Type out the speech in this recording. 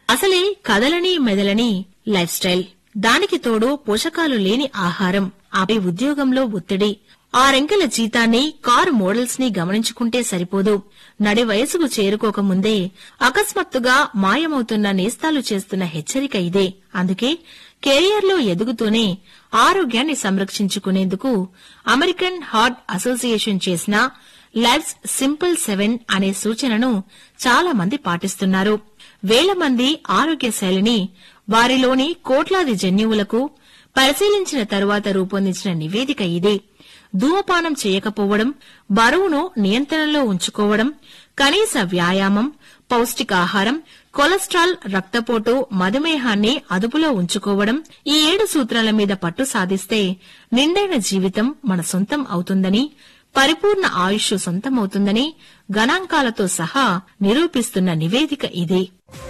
అసలే కదలని మెదలని life style దానికి తోడు పోషకాలు లేని ఆహారం ఆపై ఉద్యోగంలో ఒత్తిడి ఆరెంకల జీతాన్ని కారు మోడల్స్ ని గమనించుకుంటే సరిపోదు నడి వయసుకు చేరుకోకముందే అకస్మాత్తుగా మాయమవుతున్న నేస్తాలు చేస్తున్న హెచ్చరిక ఇదే అందుకే కెరియర్లో ఎదుగుతూనే ఆరోగ్యాన్ని సంరక్షించుకునేందుకు అమెరికన్ హార్ట్ అసోసియేషన్ చేసిన లైఫ్స్ సింపుల్ సెవెన్ అనే సూచనను చాలా మంది పాటిస్తున్నారు వేల మంది ఆరోగ్య శైలిని వారిలోని కోట్లాది జన్యువులకు పరిశీలించిన తరువాత రూపొందించిన నివేదిక ఇది ధూమపానం చేయకపోవడం బరువును నియంత్రణలో ఉంచుకోవడం కనీస వ్యాయామం పౌష్టికాహారం కొలెస్ట్రాల్ రక్తపోటు మధుమేహాన్ని అదుపులో ఉంచుకోవడం ఈ ఏడు సూత్రాల మీద పట్టు సాధిస్తే నిండైన జీవితం మన సొంతం అవుతుందని పరిపూర్ణ ఆయుష్ సొంతమవుతుందని గణాంకాలతో సహా నిరూపిస్తున్న నివేదిక ఇది